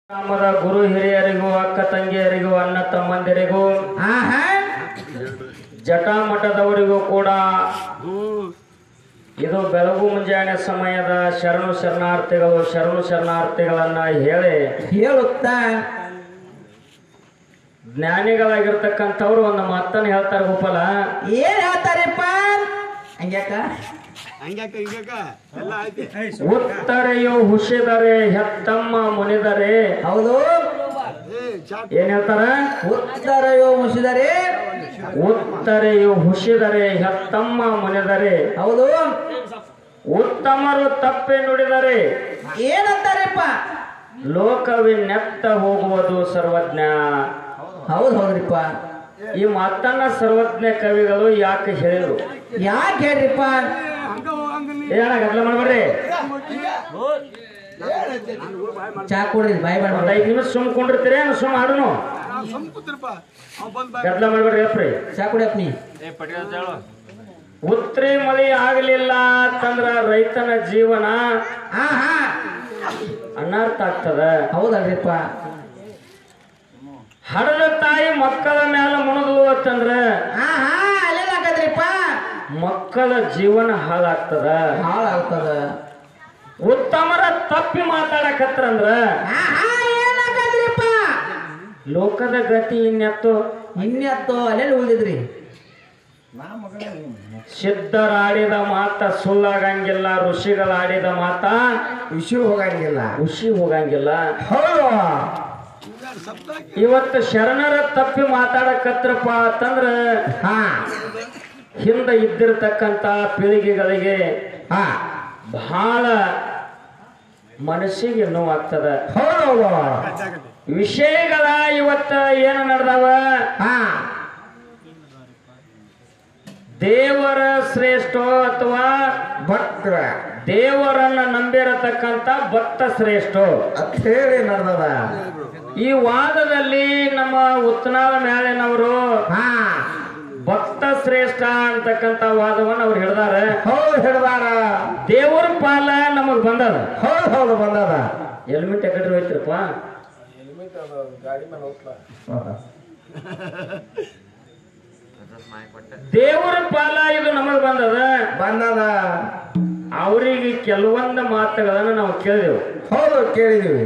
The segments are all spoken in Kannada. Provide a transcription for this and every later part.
ಗ್ರಾಮದ ಗುರು ಹಿರಿಯರಿಗೂ ಅಕ್ಕ ತಂಗಿಯರಿಗೂ ಅಣ್ಣ ತಮ್ಮಂದಿರಿಗೂ ಆಹಾ ಜಟಾಮಠದವರಿಗೂ ಕೂಡ ಇದು ಬೆಳಗು ಮುಂಜಾನೆ ಸಮಯದ ಶರಣು ಶರಣಾರ್ಥಿಗಳು ಶರಣು ಶರಣಾರ್ಥಿಗಳನ್ನ ಹೇಳಿ ಹೇಳುತ್ತಾ ಜ್ಞಾನಿಗಳಾಗಿರ್ತಕ್ಕಂಥವ್ರು ಒಂದು ಮಾತನ್ನು ಹೇಳ್ತಾರೆ ಗೋಪಾಲ ಏನ್ ಹೇಳ್ತಾರಪ್ಪ ಹಂಗ್ಯಾಕ ಹಂಗ್ಯಾಕ ಹಿಂಗ್ಯಾಕ ಎಲ್ಲ ಐತಿ ಉತ್ತರೆಯು ಹುಷಿದರೆ ಹೆತ್ತಮ್ಮ ಮುನಿದರೆ ಹೌದು ಏ ಚಾಟ್ ಏನ್ ಹೇಳ್ತಾರ ಉತ್ತರಯೋ ಮುಸಿದರೆ ಉತ್ತರೆಯು ಹುಷಿದರೆ ಹೆತ್ತಮ್ಮ ಮುನಿದರೆ ಹೌದು ಉತ್ತಮರು ತಪ್ಪೆ ನುಡಿದರೆ ಏನಂತಾರಪ್ಪ ಲೋಕವಿನೆತ್ತ ಹೋಗುವುದು ಸರ್ವಜ್ಞ ಹೌದು ಹೌದ್ರಿಪ್ಪ ಈ ಮಾತನ್ನ ಸರ್ವಜ್ಞ ಕವಿಗಳು ಯಾಕೆ ಹೇಳಿದ್ರು ಯಾಕೆ ಹೇಳ್ರಿಪ್ಪ ಹಂಗ ಹೋಗಂಗ ನೀ ಏನ ಗದ್ಲ ಮಾಡ್ಬೇಡ್ರಿ ಚಾ ಕೊಡ್ರಿ ಬಾಯ್ ಒಂದ್ ಮಾಡ್ರಿ ಐದ್ ನಿಮಿಷ ಸುಮ್ ಕುಂಡಿರ್ತೀರಿ ಏನು ಸುಮ್ ಆಡುನು ನಾವು ಸುಮ್ ಕೂತಿರಪ್ಪ ಅವ್ ಬಂದ್ ಬಾ ಗದ್ಲ ಮಾಡ್ಬೇಡ್ರಿ ಹೇಳ್ರಿ ಚಾ ಕುಡಿಯಪ್ಪ ನೀ ಉತ್ರಿ ಮಳಿ ಆಗ್ಲಿಲ್ಲ ಅಂತಂದ್ರ ರೈತನ ಜೀವನ ಆಹಾ ಅನರ್ಥ ಆಗ್ತದ ಹೌದಲ್ರಿಪ್ಪ ಹಡದ ತಾಯಿ ಮಕ್ಕಳ ಮ್ಯಾಲ ಮುಣದ್ಲು ಅಂತಂದ್ರ ಆಹಾ ಅಲ್ಲೇನಾಗದ್ರಿಪ್ಪ ಮಕ್ಕಳ ಜೀವನ ಹಾಳಾಗ್ತದ ಹಾಳಾಗ್ತದ ಉತ್ತಮರ ತಪ್ಪಿ ಮಾತಾಡಕತ್ರಂದ್ರ ಆಹಾ ಏನಾಗದ್ರಿಪ್ಪ ಲೋಕದ ಗತಿ ಇನ್ನೆತ್ತು ಇನ್ನೆತ್ತು ಅಲ್ಲೆಲ್ಲಿ ಉಳಿದಿದ್ರಿ ಸಿದ್ಧರಾಡಿದ ಮಾತ ಸುಳ್ಳಾಗಂಗಿಲ್ಲ ಋಷಿಗಳಾಡಿದ ಮಾತ ವಿಷಯ ಹೋಗಂಗಿಲ್ಲ ಖುಷಿ ಹೋಗಂಗಿಲ್ಲ ಹೌದು ಸಪ್ತ ಇವತ್ತು ಶರಣರ ತಪ್ಪಿ ಮಾತಾಡಕತ್ರಪ್ಪ ಅಂತಂದ್ರ ಹಾ ಹಿಂದೆ ಇದ್ದಿರತಕ್ಕಂತ ಪೀಳಿಗೆಗಳಿಗೆ ಹಾ ಬಹಳ ಮನಸ್ಸಿಗೆ ನೋವಾಗ್ತದ ಹೌದು ವಿಷಯಗಳ ಇವತ್ತ ಏನು ನಡೆದವ ಹಾ ದೇವರ ಶ್ರೇಷ್ಠ ಅಥವಾ ಭಕ್ತರ ದೇವರನ್ನ ನಂಬಿರತಕ್ಕಂತ ಭಕ್ತ ಶ್ರೇಷ್ಠ ಅಂತ ಹೇಳಿ ನಡೆದದ ಈ ವಾದದಲ್ಲಿ ನಮ್ಮ ಉತ್ತನಾಳ ಮ್ಯಾಲಿನವರು ಹಾ ಭಕ್ತ ಶ್ರೇಷ್ಠ ಅಂತಕ್ಕಂತ ವಾದವನ್ನ ಅವ್ರು ಹಿಡ್ದಾರ ಹೌದು ಹಿಡ್ದಾರ ದೇವರ ಪಾಲ ನಮಗ್ ಬಂದದ ಹೌದು ಹೌದು ಬಂದದ ಹೆಲ್ಮೆಟ್ ಯಾಕಡ್ರಿ ಹೋಯ್ತಿರಪ್ಪ ದೇವರ ಪಾಲ ಇದು ನಮಗ್ ಬಂದದ ಬಂದದ ಅವರಿಗೆ ಕೆಲವೊಂದು ಮಾತುಗಳನ್ನ ನಾವು ಕೇಳಿದೆವು ಹೌದು ಕೇಳಿದೀವಿ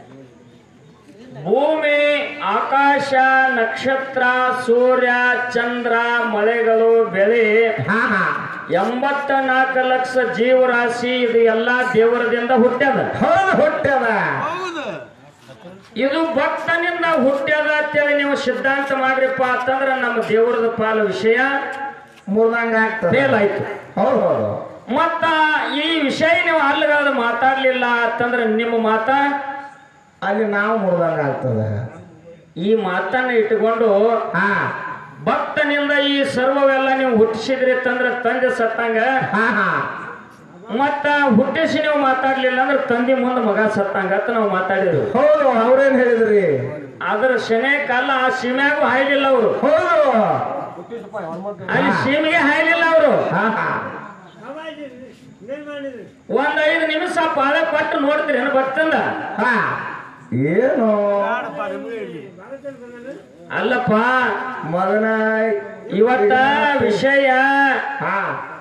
ಭೂಮಿ ಆಕಾಶ ನಕ್ಷತ್ರ ಸೂರ್ಯ ಚಂದ್ರ ಮಳೆಗಳು ಬೆಳೆ ಹಾ ಹಾ ಎಂಬತ್ತ ನಾಲ್ಕು ಲಕ್ಷ ಜೀವರಾಶಿ ಇದು ಎಲ್ಲಾ ದೇವರದಿಂದ ಹುಟ್ಟ್ಯದ ಹೌದು ಹುಟ್ಟ್ಯದ ಹೌದು ಇದು ಭಕ್ತನಿಂದ ಹುಟ್ಟ್ಯದ ಅಂತೇಳಿ ನೀವು ಸಿದ್ಧಾಂತ ಮಾಡ್ರಿಪ್ಪ ಅಂತಂದ್ರ ನಮ್ಮ ದೇವರದ ಪಾಲ ವಿಷಯ ಮುರ್ದಂಗ ಆಗ್ತದ ಫೇಲ್ ಆಯ್ತು ಹೌದು ಹೌದು ಮತ್ತ ಈ ವಿಷಯ ನೀವು ಅಲ್ಲಗಾದ ಮಾತಾಡ್ಲಿಲ್ಲ ಅಂತಂದ್ರ ನಿಮ್ಮ ಮಾತ ಅಲ್ಲಿ ನಾವು ಮುರ್ದಂಗ ಆಗ್ತದ ಈ ಮಾತನ್ನ ಇಟ್ಟುಕೊಂಡು ಹಾ ಭಕ್ತನಿಂದ ಈ ಸರ್ವವೆಲ್ಲ ನೀವು ಹುಟ್ಟಿಸಿದ್ರಿ ಅಂತಂದ್ರ ತಂದೆ ಸತ್ತಂಗ ಹಾ ಹಾ ಮತ್ತ ಹುಟ್ಟಿಸಿ ನೀವು ಮಾತಾಡ್ಲಿಲ್ಲ ಅಂದ್ರೆ ತಂದೆ ಮುಂದೆ ಮಗ ಸತ್ತಂಗ ಅಂತ ನಾವು ಮಾತಾಡಿದ್ರು ಹೌದು ಅವ್ರೇನ್ ಹೇಳಿದ್ರಿ ಆದ್ರ ಶನೇ ಕಾಲ ಆ ಸೀಮ್ಯಾಗೂ ಹಾಯ್ಲಿಲ್ಲ ಅವರು ಹೌದು ಅಲ್ಲಿ ಸೀಮೆಗೆ ಹಾಯ್ಲಿಲ್ಲ ಅವರು ಹಾ ಹಾ ಒಂದ್ ಐದು ನಿಮಿಷ ಪಾದ ಕೊಟ್ಟು ನೋಡ್ತೀರಿ ಏನು ಭಕ್ತಂದ ಹಾ ಏನು ಬೇಡಪ್ಪ ನಿಮ್ಗೆ ಇರ್ಲಿ ಅಲ್ಲಪ್ಪ ಮಗನ ಇವತ್ತ ವಿಷಯ ಹಾ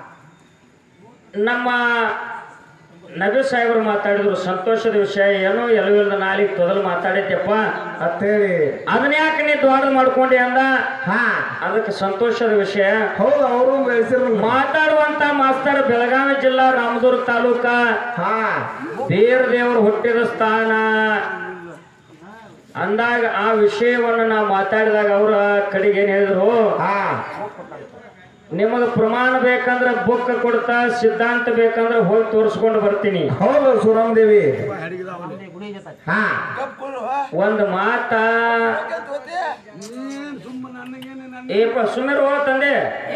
ನಮ್ಮ ನಬಿ ಸಾಹೇಬರು ಮಾತಾಡಿದ್ರು ಸಂತೋಷದ ವಿಷಯ ಏನೋ ಎಲ್ಲವಿಲ್ಲದ ನಾಲಿಗೆ ತೊದಲು ಮಾತಾಡೈತೆಪ್ಪ ಅಂತೇಳಿ ಅದನ್ನ ಯಾಕೆ ನೀ ದ್ವಾರ ಮಾಡ್ಕೊಂಡಿ ಅಂದ ಹಾ ಅದಕ್ಕೆ ಸಂತೋಷದ ವಿಷಯ ಹೌದು ಅವರು ಬೆಳೆಸಿರು ಮಾತಾಡುವಂತ ಮಾಸ್ತರ್ ಬೆಳಗಾವಿ ಜಿಲ್ಲಾ ರಾಮದುರ್ಗ ತಾಲೂಕ ಹಾ ಬೀರ ದೇವರು ಹುಟ್ಟಿದ ಸ್ಥಾನ ಅಂದಾಗ ಆ ವಿಷಯವನ್ನ ನಾವು ಮಾತಾಡಿದಾಗ ಅವರ ಕಡೆಗೆ ಏನ್ ಹೇಳಿದ್ರು ಹಾ ನಿಮಗೆ ಪ್ರಮಾಣ ಬೇಕಂದ್ರೆ ಬುಕ್ ಕೊಡ್ತಾ ಸಿದ್ಧಾಂತ ಬೇಕಂದ್ರೆ ಹೋಗಿ ತೋರಿಸ್ಕೊಂಡು ಬರ್ತೀನಿ ಹೌದು ಸುರಮ್ ದೇವಿ ಹಾ ಕಪ್ಪು ಒಂದು ಮಾತ ನೀನ್ ಸುಮ್ಮ ನನಗೇನೆ ನನ್ನ ಏಪ ಸುಮ್ಮನೆ ಹೋಗ ತಂದೆ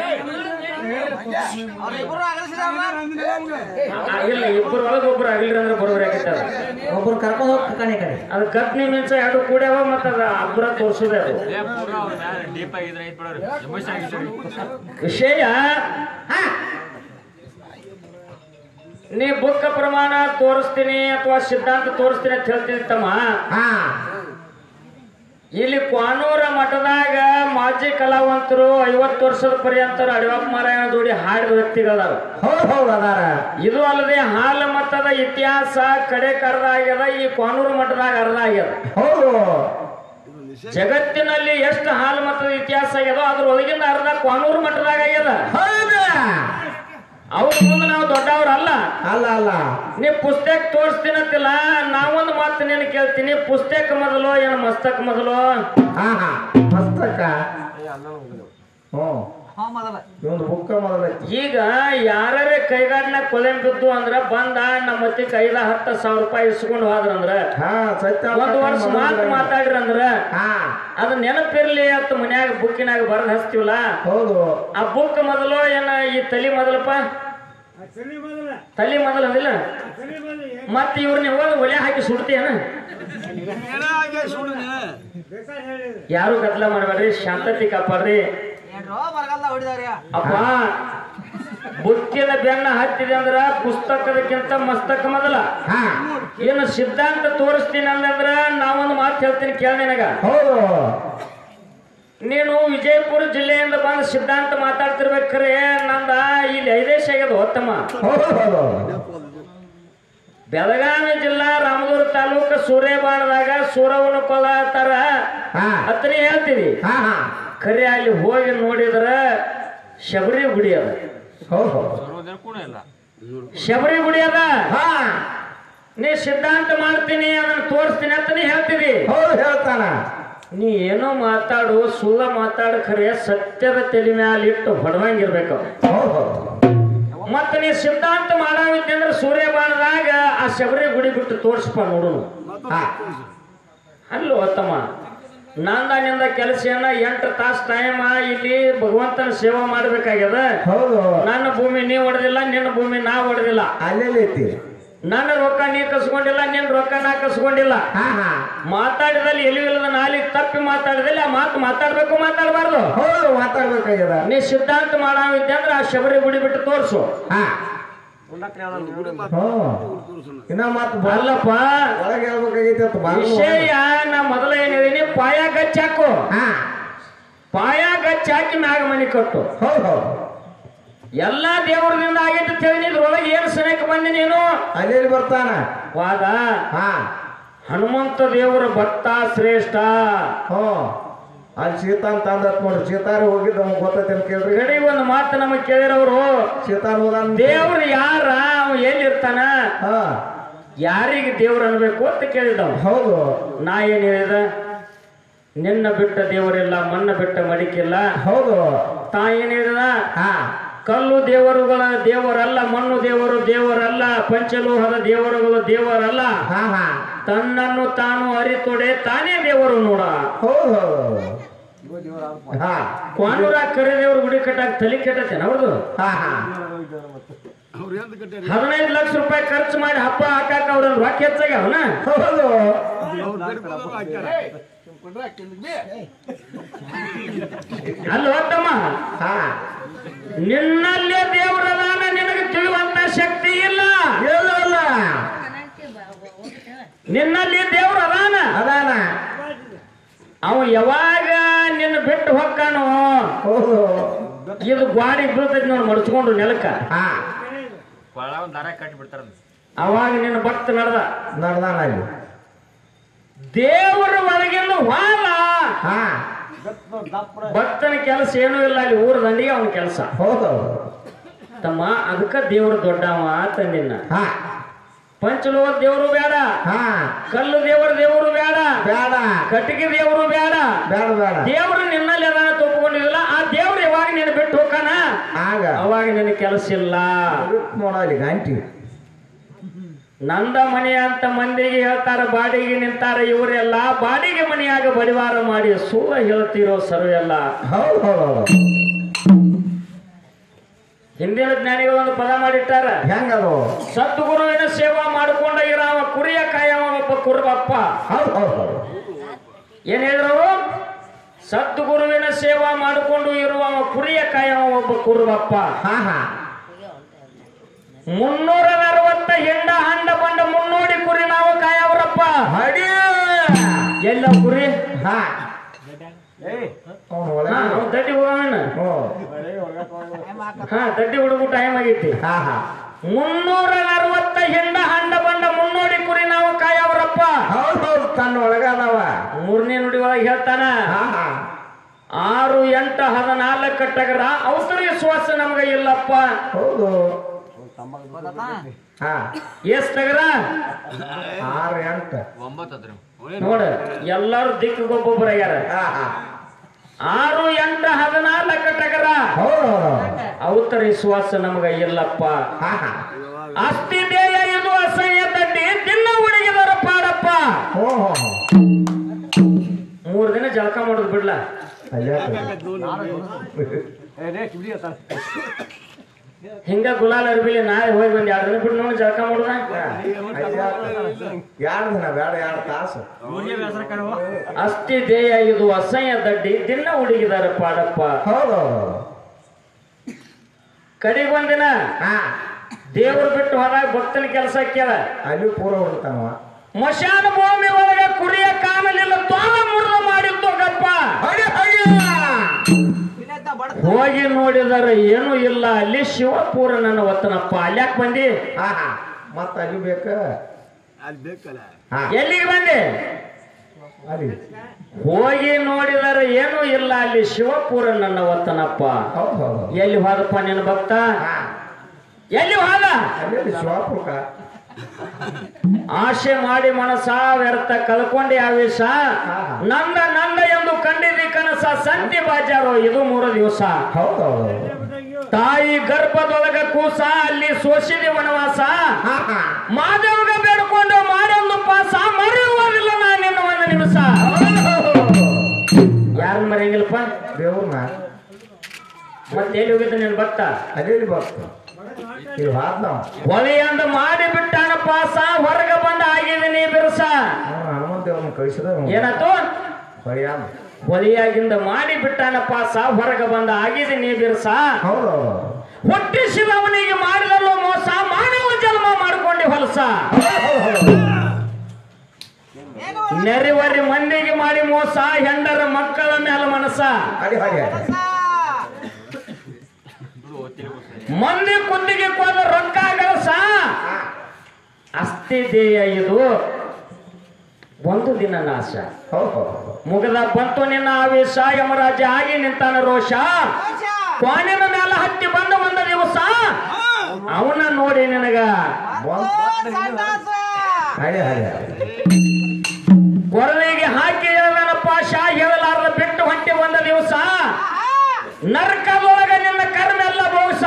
ಆ, ಇಲ್ಲ ಇಬ್ಬರು ಒಳಗೆ ಒಬ್ರು ಆಗಿಲ್ರಿ ಅಂದ್ರೆ ಬರೋಬ್ರಿ ಆಕೈತದ ಒಬ್ರು ಕರ್ಕೊಂಡು ಹೋಗಿ ಕಣೆ ಕಡೆ ಅದು ಕತ್ನಿ ಮಿಂಚ ಎರಡು ಕೂಡ್ಯಾವ ಮತ್ತ ಅದ ಅಬ್ಬರ ತೋರ್ಸೋದೇ ಅದು ವಿಷಯ ಹಾ ನೀ ಬುಕ್ಕ ಪ್ರಮಾಣ ತೋರಿಸ್ತೀನಿ ಅಥವಾ ಸಿದ್ಧಾಂತ ತೋರಿಸ್ತೀನಿ ಅಂತ ಹೇಳ್ತೀನಿ ತಮ್ಮ ಹಾ ಇಲ್ಲಿ ಕ್ವಾನೂರ ಮಠದಾಗ ಮಾಜಿ ಕಲಾವಂತರು ಐವತ್ತು ವರ್ಷದ ಪರ್ಯಂತರ ಅಡಿವಪ್ಪ ಮಾರಾಯಣ ಜೋಡಿ ಹಾಡಿದ ವ್ಯಕ್ತಿಗಳದಾರ ಹೌದು ಹೌದು ಅದಾರ ಇದು ಅಲ್ಲದೆ ಹಾಲ ಮಠದ ಇತಿಹಾಸ ಕಡೆ ಕರ್ದ ಆಗ್ಯದ ಈ ಕ್ವಾನೂರು ಮಠದಾಗ ಅರ್ಧ ಆಗ್ಯದ ಹೌದು ಜಗತ್ತಿನಲ್ಲಿ ಎಷ್ಟು ಹಾಲು ಮಠದ ಇತಿಹಾಸ ಆಗ್ಯದೋ ಅದ್ರ ಒಳಗಿಂದ ಅರ್ಧ ಕ್ವಾನೂರು ಮಠದಾಗ ಆಗ್ಯದ ಹೌದು ಅವ್ರ ಮುಂದೆ ನಾವು ದೊಡ್ಡವ್ರಲ್ಲ ಅಲ್ಲ ಅಲ್ಲ ನೀ ಪುಸ್ತಕ ತೋರಿಸ್ತೀನಂತಿಲ್ಲ ನಾವೊಂದು ಮಾತು ನೀನು ಕೇಳ್ತೀನಿ ಪುಸ್ತಕ ಮೊದಲು ಏನು ಮಸ್ತಕ್ ಮೊದಲು ಹಾ ಹಾ ಮಸ್ತಕ ಹ್ಮ್ ಒಂದು ಬುಕ್ಕ ಮೊದಲೈತಿ ಈಗ ಯಾರೇ ಕೈಗಾಡಿನ ಕೊಲೆ ಬಿದ್ದು ಅಂದ್ರ ಬಂದ ನಮ್ಮ ಮತ್ತಿಗೆ ಐದ ಹತ್ತ ಸಾವಿರ ರೂಪಾಯಿ ಇಸ್ಕೊಂಡು ಹೋದ್ರಂದ್ರ ಹಾ ಸತ್ಯ ಒಂದ್ ವರ್ಷ ಮಾತು ಮಾತಾಡ್ರಂದ್ರ ಹಾ ಅದ ನೆನಪಿರ್ಲಿ ಅಂತ ಮನ್ಯಾಗ ಬುಕ್ಕಿನಾಗ ಬರೆದ್ ಹಚ್ತೀವಲ್ಲ ಹೌದು ಆ ಬುಕ್ ಮೊದಲು ಏನ ಈ ತಲಿ ಮೊದಲಪ್ಪ ತಲಿ ಮೊದಲು ಅದಿಲ್ಲ ಮತ್ತ ಇವ್ರನ್ನ ಹೋಗಿ ಒಲೆ ಹಾಕಿ ಸುಡ್ತೀಯನ ಏನ ಹಾಗೆ ಸುಳ್ಳು ಯಾರು ಗದ್ದಲ ಮಾಡಬೇಡ್ರಿ ಶಾಂತತೆ ಕಾಪಾಡ್ರಿ ಅಪ್ಪ ಬುಕ್ಕಿನ ಬೆನ್ನ ಹತ್ತಿದೆ ಅಂದ್ರ ಪುಸ್ತಕದಕ್ಕಿಂತ ಮಸ್ತಕ ಮೊದಲ ಹಾ ಏನು ಸಿದ್ಧಾಂತ ತೋರಿಸ್ತೀನಿ ಅಂದಂದ್ರ ನಾವೊಂದು ಮಾತು ಹೇಳ್ತೀನಿ ಕೇಳ ನಿನಗ ಹೌದು ನೀನು ವಿಜಯಪುರ ಜಿಲ್ಲೆಯಿಂದ ಬಂದು ಸಿದ್ಧಾಂತ ಮಾತಾಡ್ತಿರ್ಬೇಕಾರೆ ನಂದ ಇಲ್ಲಿ ಐದೇಶ ಆಗ್ಯದ ಉತ್ತಮ ಹೌದು ಹೌದು ಬೆಳಗಾವಿ ಜಿಲ್ಲಾ ರಾಮದುರ್ಗ ತಾಲೂಕು ಸೂರ್ಯಬಾಣದಾಗ ಸೂರವನ ಕೊಲ ತರ ಹಾ ಹತ್ತನೇ ಹೇಳ್ತೀವಿ ಹಾ ಹಾ ಖರೆ ಅಲ್ಲಿ ಹೋಗಿ ನೋಡಿದ್ರ ಶಬರಿ ಗುಡಿ ಅದ ಹೌದು ಹೌದು ಶಬರಿ ಗುಡಿ ಅದ ಹಾ ನೀ ಸಿದ್ಧಾಂತ ಮಾಡ್ತೀನಿ ಅದನ್ನ ತೋರಿಸ್ತೀನಿ ಅಂತ ನೀ ಹೇಳ್ತೀವಿ ಹೌದು ಹೇಳ್ತಾನ ನೀ ಏನೋ ಮಾತಾಡು ಸುಳ್ಳ ಮಾತಾಡ ಖರೆ ಸತ್ಯದ ತಲೆ ಮ್ಯಾಲ ಇಟ್ಟು ಹೊಡೆದಂಗಿರ್ಬೇಕು ಹೌದು ಹೌದು ಮತ್ತ ನೀ ಸಿದ್ಧಾಂತ ಮಾಡಾವಿದ್ದಂದ್ರೆ ಸೂರ್ಯಬಾಣದಾಗ ಆ ಶಬರಿ ಗುಡಿ ಬಿಟ್ಟು ತೋರಿಸ್ಪ ನೋಡುನು ಹಾ ಅಲ್ಲೋ ತಮ್ಮ ನಂದಾನಿಂದ ಕೆಲಸ ಏನ ಎಂಟು ತಾಸು ಟೈಮ್ ಇಲ್ಲಿ ಭಗವಂತನ ಸೇವಾ ಮಾಡ್ಬೇಕಾಗ್ಯದ ಹೌದು ನನ್ನ ಭೂಮಿ ನೀ ಹೊಡೆದಿಲ್ಲ ನಿನ್ನ ಭೂಮಿ ನಾ ಹೊಡೆದಿಲ್ಲ ಅಲ್ಲೆಲ್ಲಿ ಐತಿ ನನ್ನ ರೊಕ್ಕ ನೀ ಕಸ್ಕೊಂಡಿಲ್ಲ ನಿನ್ನ ರೊಕ್ಕ ನಾ ಕಸ್ಕೊಂಡಿಲ್ಲ ಹಾ ಹಾ ಮಾತಾಡಿದಲ್ಲಿ ಎಲ್ಲಿವಿಲ್ಲದ ನಾಲಿ ತಪ್ಪಿ ಮಾತಾಡಿದಲ್ಲಿ ಆ ಮಾತು ಮಾತಾಡ್ಬೇಕು ಮಾತಾಡಬಾರ್ದು ಹೌದು ಮಾತಾಡ್ಬೇಕಾಗ್ಯದ ನೀ ಸಿದ್ಧಾಂತ ಮಾಡಾವಿದ್ದೆ ಅಂದ್ರೆ ಆ ಶಬರಿ ಗುಡಿ ಬಿಟ್ಟು ತೋರ್ಸು ಹಾ ಹ್ಮ್ ಇನ್ನ ಮತ್ ಬ- ಅಲ್ಲಪ್ಪ ಒಳಗೆ ಹೇಳ್ಬೇಕಾಗೈತಿ ಅಂತ ಬಾಗಿಲು ವಿಷಯ ನಾ ಮೊದಲ ಏನ್ ಹೇಳಿನಿ ಪಾಯ ಗಚ್ಚ ಹಾಕು ಹಾ ಪಾಯ ಗಚ್ಚ ಹಾಕಿ ಮ್ಯಾಗ ಮನಿ ಕಟ್ಟು ಹೌದು ಹೌದು ಎಲ್ಲಾ ದೇವರದಿಂದ ಆಗೈತೆ ತಿಳಿ ಇದ್ರೊಳಗೆ ಏನು ಸನೇಕ ಬಂದಿ ನೀನು ಅಲ್ಲೆಲ್ಲಿ ಬರ್ತಾನ ವಾದ ಹಾ ಹನುಮಂತ ದೇವರ ಭಕ್ತ ಶ್ರೇಷ್ಠ ಹ್ಞೂ ಅಲ್ಲಿ ಸೀತಾನ್ ತಂದತ್ ನೋಡ್ರಿ ಸೀತಾರ ಹೋಗಿದ್ದ ಅವ್ನಿಗೆ ಗೊತ್ತೈತೆ ಕೇಳ್ರಿ ಗಡಿ ಒಂದು ಮಾತು ನಮಗೆ ಕೇಳಿರವರು ಸೀತಾನ್ ಹೋದಾನ ದೇವ್ರು ಯಾರ ಅವ ಎಲ್ಲಿರ್ತಾನ ಹಾ ಯಾರಿಗೆ ದೇವ್ರು ಅನ್ಬೇಕು ಅಂತ ಕೇಳಿದವ ಹೌದು ನಾ ಏನ್ ಹೇಳಿದ ನಿನ್ನ ಬಿಟ್ಟ ದೇವರಿಲ್ಲ ಮಣ್ಣ ಬಿಟ್ಟ ಮಡಿಕಿಲ್ಲ ಹೌದು ತಾ ಏನ್ ಹೇಳಿದ ಹಾ ಕಲ್ಲು ದೇವರುಗಳ ದೇವರಲ್ಲ ಮಣ್ಣು ದೇವರು ದೇವರಲ್ಲ ಪಂಚಲೋಹದ ದೇವರುಗಳು ದೇವರಲ್ಲ ಹಾ ಹಾ ತನ್ನನ್ನು ತಾನು ಅರಿತೊಡೆ ತಾನೇ ದೇವರು ನೋಡ ಹೌದು ಹೌದು ಹಾ ಕ್ವಾನೂರ ಕರೆ ದೇವ್ರ ಗುಡಿ ಕಟ್ಟಾಕ ತಲೆ ಕೆಟ್ಟತೇನ ಅವ್ರದ್ದು ಹಾ ಹಾ ಅವ್ರು ಎಂತ ಕಟ್ಟಾರ ಹದಿನೈದು ಲಕ್ಷ ರೂಪಾಯಿ ಖರ್ಚು ಮಾಡಿ ಹಬ್ಬ ಹಾಕಾಕ ಅವ್ರ ರೊಕ್ಕ ಹೆಚ್ಚಾಗ್ಯಾವನ ಹೌದು ಅವ್ರು ಬೇಡ್ಕೊಂಡವ್ರು ಹಾಕ್ಯಾರ ಅಲ್ಲಿ ತಮ್ಮ ಹಾ ನಿನ್ನಲ್ಲೇ ದೇವರದಾನ ನಿನಗೆ ತಿಳಿಯುವಂತ ಶಕ್ತಿ ಇಲ್ಲ ಇಲ್ಲ ಇಲ್ಲ ನಿನ್ನಲ್ಲಿ ದೇವ್ರ ಅದಾನ ಅದಾನ ಅವ ಯಾವಾಗ ನಿನ್ನ ಬಿಟ್ಟು ಹೊಕ್ಕಾನೋ ಹೌದು ಇದು ಗಾಡಿ ಬೀಳ್ತೈತಿ ನೋಡಿ ಮಡ್ಸ್ಕೊಂಡು ನೆಲಕ್ಕ ಹಾ ಅವಾಗ ನಿನ್ನ ಭಕ್ತ ನಡೆದ ನಡ್ದಾನ ಅಲ್ಲಿ ದೇವರ ಒಳಗಿಂದ ವಾಲ ಹಾ ಭಕ್ತನ ಕೆಲಸ ಏನೂ ಇಲ್ಲ ಅಲ್ಲಿ ಊರ ದಂಡಿಗೆ ಅವನ ಕೆಲಸ ಹೌದು ತಮ್ಮ ಅದಕ್ಕ ದೇವ್ರು ದೊಡ್ಡವ ತಂದಿನ ಹಾ ಪಂಚಲೋಕ ದೇವರು ಬೇಡ ಹಾ ಕಲ್ಲು ದೇವರ ದೇವರು ಬೇಡ ಬೇಡ ಕಟ್ಟಿಗೆ ದೇವರು ಬೇಡ ಬೇಡ ಬೇಡ ದೇವರು ನಿನ್ನಲ್ಲಿ ಅದಾನ ತಪ್ಪಿಕೊಂಡಿಲ್ಲ ಆ ದೇವ್ರು ಯಾವಾಗ ನೀನು ಬಿಟ್ಟು ಹೋಗ್ತಾನ ಆಗ ಅವಾಗ ನಿನ್ನ ಕೆಲಸ ಇಲ್ಲ ನೋಡಲಿ ಗಂಟಿ ನಂದ ಮನೆ ಅಂತ ಮಂದಿಗೆ ಹೇಳ್ತಾರ ಬಾಡಿಗೆ ನಿಂತಾರ ಇವರೆಲ್ಲ ಬಾಡಿಗೆ ಮನೆಯಾಗ ಬಡಿವಾರ ಮಾಡಿ ಸುಳ್ಳ ಹೇಳ್ತಿರೋ ಸರ್ವೆಲ್ಲ ಹೌದು ಹೌದು ಹೌದು ಹಿಂದಿನ ಜ್ಞಾನಿಗಳು ಒಂದು ಪದ ಮಾಡಿಟ್ಟಾರ ಹೆಂಗದು ಸದ್ಗುರುವಿನ ಸೇವಾ ಮಾಡಿಕೊಂಡ ಇರಾವ ಕುರಿಯ ಕಾಯವ ಒಬ್ಬ ಕುರುಬಪ್ಪ ಹೌದು ಹೌದು ಹೌದು ಏನ್ ಹೇಳಿದ್ರು ಸದ್ಗುರುವಿನ ಸೇವಾ ಮಾಡಿಕೊಂಡು ಇರುವ ಕುರಿಯ ಕಾಯವ ಒಬ್ಬ ಕುರುಬಪ್ಪ ಹಾ ಹಾ ಮುನ್ನೂರ ಅರವತ್ತ ಹೆಂಡ ಹಂಡ ಬಂಡ ಮುನ್ನೋಡಿ ಕುರಿ ನಾವು ಕಾಯವರಪ್ಪ ಹಡಿ ಎಲ್ಲ ಕುರಿ ಹಾ ಏಯ್ ಅವ್ನು ಹಾ ಒಳಗೆ ಅವ್ನ್ ತಟ್ಟಿ ಹೋಗೋಣ ಹ್ಞೂ ಹಾ ತಟ್ಟಿ ಹುಡುಗು ಟೈಮ್ ಆಗೈತಿ ಹಾ ಹಾ ಮುನ್ನೂರ ಅರವತ್ತ ಹಿಂಡ ಹಂಡ ಬಂಡ ಮುನ್ನೋಡಿ ಕುರಿ ನಾವು ಕಾಯವ್ರಪ್ಪ ಹೌದು ಹೌದು ತನ್ನ ಒಳಗ ಅದಾವ ಮೂರನೇ ನುಡಿ ಒಳಗೆ ಹೇಳ್ತಾನ ಹಾ ಹಾ ಆರು ಎಂಟ ಹದಿನಾಲ್ಕು ಟಗರ ಔಷಧಿ ಶ್ವಾಸ ನಮ್ಗೆ ಇಲ್ಲಪ್ಪ ಹೌದು ಹಾ ಎಷ್ಟ್ ಟಗರ ಆರು ಎಂಟು ನೋಡ ಎಲ್ಲಾರು ದಿಕ್ಕಿಗೊಬ್ಬೊಬ್ಬರ ಆಗ್ಯಾರ ಹಾ ಹಾ ಆರು ಎಂಟ ಹದಿನಾಲ್ಕು ಟಗರ ಹೌದು ಹೌದು ಔತರಿ ಶ್ವಾಸ ನಮ್ಗ ಇಲ್ಲಪ್ಪ ಹಾ ಹಾ ಅಸ್ತಿ ದೇಯ ಇದು ಅಸಹ್ಯ ತಡ್ಡಿ ದಿನ ಹುಡುಗಿದರ ಪಾಡಪ್ಪ ಹ್ಞೂ ಹ್ಞೂ ಹ್ಞೂ ಮೂರ್ ದಿನ ಜಳಕ ಮಾಡೋದು ಬಿಡ್ಲ ಅಲ್ಲೇ ಏ ರೇ ಕಿಡಿ ಅತ್ತ ಹಿಂಗ ಗುಲಾಲ್ ಅರ್ಬಿಲಿ ನಾಳೆ ಹೋಗಿ ಬಂದ್ ಎರಡು ದಿನ ಬಿಟ್ಟು ನೋಡಿ ಜಳಕ ಮಾಡೋದ ಎರಡು ದಿನ ಬೇಡ ಎರಡು ತಾಸು ಅಸ್ತಿ ದೇಯ ಇದು ಅಸಹ್ಯ ದಡ್ಡಿ ದಿನ ಹುಡುಗಿದಾರ ಪಾಡಪ್ಪ ಹೌದು ಹೌದು ಹೌದು ಕಡೆಗೆ ಒಂದಿನ ಹಾ ದೇವ್ರು ಬಿಟ್ಟು ಹೋದಾಗ ಭಕ್ತನ ಕೆಲಸ ಕೇಳ ಅಲ್ಲಿ ಪೂರ ಹುಡುಕ್ತಾನವ ಮಶಾನ ಭೂಮಿ ಒಳಗೆ ಕುರಿಯ ಕಾಣಲಿಲ್ಲ ತೋಳ ಮುರಿದ ಮಾಡಿದ್ದು ಗಪ್ಪ ಹೋಗಿ ನೋಡಿದಾರ ಏನೂ ಇಲ್ಲ ಅಲ್ಲಿ ಶಿವಪುರ ನನ್ನ ಒತ್ತನಪ್ಪ ಅಲ್ಯಾಕ್ ಬಂದಿ ಹಾ ಹಾ ಮತ್ತೆ ಅಲ್ಲಿ ಬೇಕ ಅಲ್ಲಿ ಬೇಕಲ್ಲ ಹಾ ಎಲ್ಲಿಗೆ ಬಂದೆ ಅಲ್ಲಿ ಹೋಗಿ ನೋಡಿದಾರ ಏನೂ ಇಲ್ಲ ಅಲ್ಲಿ ಶಿವಪುರ ನನ್ನ ಒತ್ತನಪ್ಪ ಹೌದು ಹೌದು ಎಲ್ಲಿ ಹೋದಪ್ಪ ನಿನ್ನ ಭಕ್ತ ಹಾ ಎಲ್ಲಿ ಹೋದ ಅಲ್ಲಿ ಶಿವಾಪುರಕ ಆಶೆ ಮಾಡಿ ಮನಸ ವ್ಯರ್ಥ ಕಳ್ಕೊಂಡೆ ಆವೇಶ ನಂದ ನಂದ ಎಂದು ಕಂಡಿದ್ದಿ ಕನಸ ಸಂತಿ ಬಾಜಾರು ಇದು ಮೂರು ದಿವಸ ಹೌದು ಹೌದು ತಾಯಿ ಗರ್ಭದೊಳಗ ಕೂಸ ಅಲ್ಲಿ ಸೋಸಿದಿ ವನವಾಸ ಹಾ ಹಾ ಮಾದೇವ್ಗ ಬೇಡ್ಕೊಂಡು ಮಾಡೊಂದು ಪಾಸ ಮರೆಯುವುದಿಲ್ಲ ನಾನಿನ್ನು ಒಂದು ನಿಮಿಷ ಯಾರನ್ನ ಮರೆಯಂಗಿಲ್ಲಪ್ಪ ದೇವ್ರನ್ನ ಮತ್ತೆ ಎಲ್ಲಿ ಹೋಗಿದ್ದ ನಿನ್ ಭಕ್ತ ಅಲ್ಲಿ ಬರ್ತು ಇಲ್ಲಿ ಹಾದ್ ನಾವು ಹೊಳೆಯಂದ ಮಾಡಿ ಬಿಟ್ಟಾನ ಪಾಸ ಹೊರಗ ಬಂದ ಆಗಿದೆ ನೀ ಬಿರುಸ ಅವ್ನು ಹನುಮಂತ ದೇವ್ರನ್ನ ಕಳಿಸಿದ ಏನಾಯ್ತು ಹೊಯ್ಯಾನ ಹೊಲಿಯಾಗಿಂದ ಮಾಡಿ ಬಿಟ್ಟಾನ ಪಾಸ ಹೊರಗ ಬಂದ ಆಗಿದೆ ನೀ ಬಿರುಸ ಹೌದು ಹೌದು ಹುಟ್ಟಿಸಿದ ಅವನಿಗೆ ಮಾಡಿದಲ್ಲೋ ಮೋಸ ಮಾನವ ಜನ್ಮ ಮಾಡ್ಕೊಂಡಿ ಹೊಲಸ ನೆರೆವರಿ ಮಂದಿಗೆ ಮಾಡಿ ಮೋಸ ಹೆಂಡರ ಮಕ್ಕಳ ಮೇಲೆ ಮನಸ ಅಡಿ ಹಾಗೆ ಮಂದಿ ಕುಂದಿಗೆ ಕೋದ ರೊಕ್ಕ ಗಳಸ ಅಸ್ತಿ ದೇಯ ಇದು ಒಂದು ದಿನ ನಾಶ ಹೌದು ಹೌದು ಮುಗದ ಬಂತು ನಿನ್ನ ಆವೇಶ ಯಮರಾಜ ಆಗಿ ನಿಂತಾನ ರೋಷ ಕ್ವಾಣಿನ ಮೇಲೆ ಹತ್ತಿ ಬಂದ ಒಂದ ದಿವಸ ಅವನ ನೋಡಿ ನಿನಗ ಹಾಗೆ ಹಾಗೆ ಕೊರಳಿಗೆ ಹಾಕಿ ಹೇಳದನಪ್ಪ ಶಾ ಹೇಳಲಾರದ ಬಿಟ್ಟು ಹೊಂಟಿ ಒಂದ ದಿವಸ ನರಕದೊಳಗ ನಿನ್ನ ಕರ್ಮ ಎಲ್ಲ ಬಹುಸ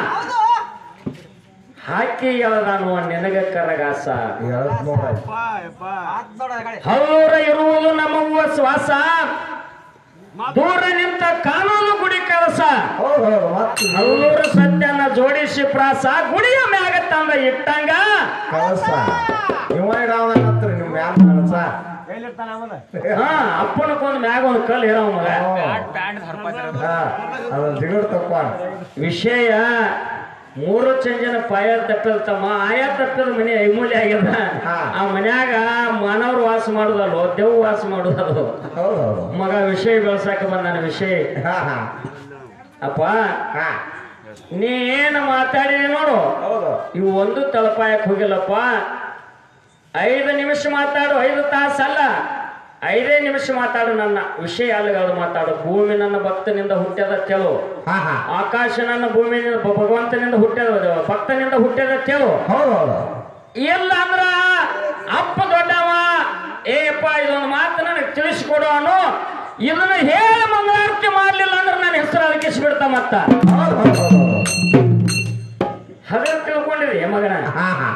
ಹಾಕಿ ಹೇಳದಾನು ನಿನಗ ಕರಗಾಸ ಹೇಳದ್ ನೋಡ ಯಪ್ಪ ಯಪ್ಪ ಹೌರ ಇರುವುದು ನಮ್ಮ ಶ್ವಾಸ ದೂರ ನಿಂತ ಕಾನೂನು ಗುಡಿ ಕೆಲಸ ಹೌದು ಹೌದು ಮತ್ತೆ ಹಲ್ಲೂರು ಸತ್ಯನ ಜೋಡಿಸಿ ಪ್ರಾಸ ಗುಡಿಯ ಮ್ಯಾಗ ತಂದ ಇಟ್ಟಂಗ ಕಳಸ ಇವ ಇಡಾವ ಹತ್ರ ನಿಮ್ ಮ್ಯಾಲ ಕಳಸ ಎಲ್ಲಿರ್ತಾನ ಅವನ ಹಾ ಅಪ್ಪನಕ್ಕೊಂದು ಮ್ಯಾಗ ಒಂದು ಕಲ್ ಹೇಳವ ಮಗ ಹಾ ಅದನ್ನ ಜಿಗಡ್ ತಪ್ಪ ವಿಷಯ ಮೂರು ಚಂಜನ ಪಾಯ ತಪ್ಪದ ತಮ್ಮ ಆಯಾ ತಪ್ಪದ ಮನೆ ಐಮೂಲ್ಯ ಆಗ್ಯದ ಹಾ. ಆ ಮನ್ಯಾಗ ಮಾನವರು ವಾಸ ಮಾಡುದಲ್ಲೋ ದೇವ್ ವಾಸ ಮಾಡುದದು ಹೌದು ಹೌದು ಮಗ ವಿಷಯ ಬೆಳ್ಸಾಕ ಬಂದಾನ ವಿಷಯ ಹಾ ಹಾ ಅಪ್ಪ ಹಾ ನೀ ಏನು ಮಾತಾಡಿದಿ ನೋಡು ಹೌದು ಇವು ಒಂದು ತಳಪಾಯಕ್ಕೆ ಹೋಗಿಲ್ಲಪ್ಪ ಐದು ನಿಮಿಷ ಮಾತಾಡು ಐದು ತಾಸು ಅಲ್ಲ ಐದೇ ನಿಮಿಷ ಮಾತಾಡು ನನ್ನ ವಿಷಯ ಅಲ್ಲಗಳು ಮಾತಾಡು ಭೂಮಿ ನನ್ನ ಭಕ್ತನಿಂದ ಹುಟ್ಟ್ಯದ ತೆಳು ಹಾ ಹಾ ಆಕಾಶ ನನ್ನ ಭೂಮಿಯಿಂದ ಭ- ಭಗವಂತನಿಂದ ಹುಟ್ಟ್ಯದ ಭಕ್ತನಿಂದ ಹುಟ್ಟ್ಯದ ತೆಳು ಹೌದು ಹೌದು ಇಲ್ಲ ಅಂದ್ರ ಅಪ್ಪ ದೊಡ್ಡವ ಏಪ್ಪ ಇದೊಂದು ಮಾತು ನನಗೆ ತಿಳಿಸ್ಕೊಡು ಅನು ಇದನ್ನ ಹೇಳಿ ಮಂಗಳಾರತಿ ಮಾಡ್ಲಿಲ್ಲ ಅಂದ್ರೆ ನನ್ನ ಹೆಸರು ಅದಕ್ಕೆ ಬಿಡ್ತಾ ಮತ್ತ ಹೌದು ಹೌದು ಹೌದು ಹೌದು ಹಗಲ್ ತಿಳ್ಕೊಂಡಿರಿ ಮಗನ ಹಾ ಹಾ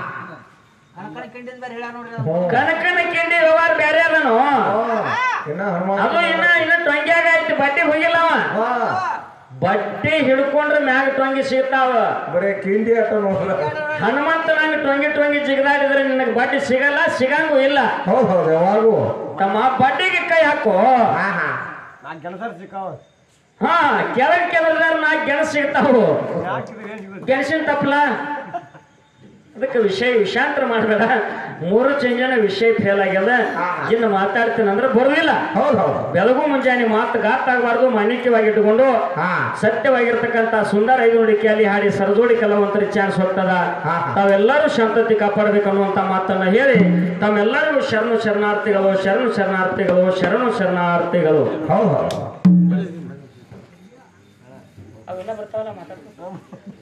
ಹ್ಞೂ ಕನಕನ ಕಿಂಡಿ ವ್ಯವಹಾರ ಬೇರೆ ಅದನು ಇನ್ನ ಹನುಮಾನ್ ಅದು ಇನ್ನ ಇನ್ನ ಟೊಂಗ್ಯಾಗ ಐತಿ ಬಡ್ಡಿ ಹೋಗಿಲ್ಲ ಅವ ಹಾ ಬಡ್ಡಿ ಹಿಡ್ಕೊಂಡ್ರೆ ಮ್ಯಾಗ ಟೊಂಗಿ ಸಿಗ್ತಾವ ಬರೀ ಕಿಂಡಿ ಅಟ್ಟ ನೋಡ್ಲ ಹನುಮಂತನಾಗ ಟೊಂಗಿ ಟೊಂಗಿ ಜಿಗದಾಡಿದ್ರೆ ನಿನಗೆ ಬಡ್ಡಿ ಸಿಗಲ್ಲ ಸಿಗಂಗೂ ಇಲ್ಲ ಹೌದು ಹೌದು ಯಾವಾಗೂ ತಮ್ಮ ಬಡ್ಡಿಗೆ ಕೈ ಹಾಕು ಹಾ ಹಾ ನಾನ್ ಕೆಲಸ ಸಿಕ್ಕಾವ ಹಾ ಕೆಳಗ್ ಕೆಳಗದಾರ ನಾ ಗೆಣಸ್ ಸಿಗ್ತಾವು ಯಾಕಿದ್ರೆ ಏನ್ ಸಿಗುತ್ತೆ ಗೆಣಸಿನ ತಪ್ಪಲ ಅದಕ್ಕೆ ವಿಷಯ ವಿಷಾಂತರ ಮಾಡಬೇಡ ಮೂರು ಚೇಂಜನ ವಿಷಯ ಫೇಲ್ ಆಗ್ಯದ ಹಾ. ಇನ್ನು ಮಾತಾಡ್ತೀನಿ ಅಂದ್ರೆ ಬರುದಿಲ್ಲ ಹೌದು ಹೌದು ಬೆಳಗು ಮುಂಜಾನೆ ಮಾತು ಗಾತಾಗಬಾರ್ದು ಮಾಣಿಕ್ಯವಾಗಿ ಇಟ್ಟುಕೊಂಡು ಹಾ ಸತ್ಯವಾಗಿರ್ತಕ್ಕಂಥ ಸುಂದರ ಐದು ನುಡಿಕೆಯಲ್ಲಿ ಹಾಡಿ ಸರಜೋಡಿ ಕಲಾವಂತರಿಗೆ ಚಾನ್ಸ್ ಹೋಗ್ತದ ಹಾ. ತಾವೆಲ್ಲರೂ ಶಾಂತತೆ ಕಾಪಾಡಬೇಕು ಅನ್ನುವಂತ ಮಾತನ್ನ ಹೇಳಿ ತಮ್ಮೆಲ್ಲರಿಗೂ ಶರಣು ಶರಣಾರ್ಥಿಗಳು ಶರಣು ಶರಣಾರ್ಥಿಗಳು ಶರಣು ಶರಣಾರ್ಥಿಗಳು ಹೌದು ಹೌದು ಅವೆಲ್ಲ ಬರ್ತಾವಲ್ಲ ಮಾತಾಡ್ಕೊ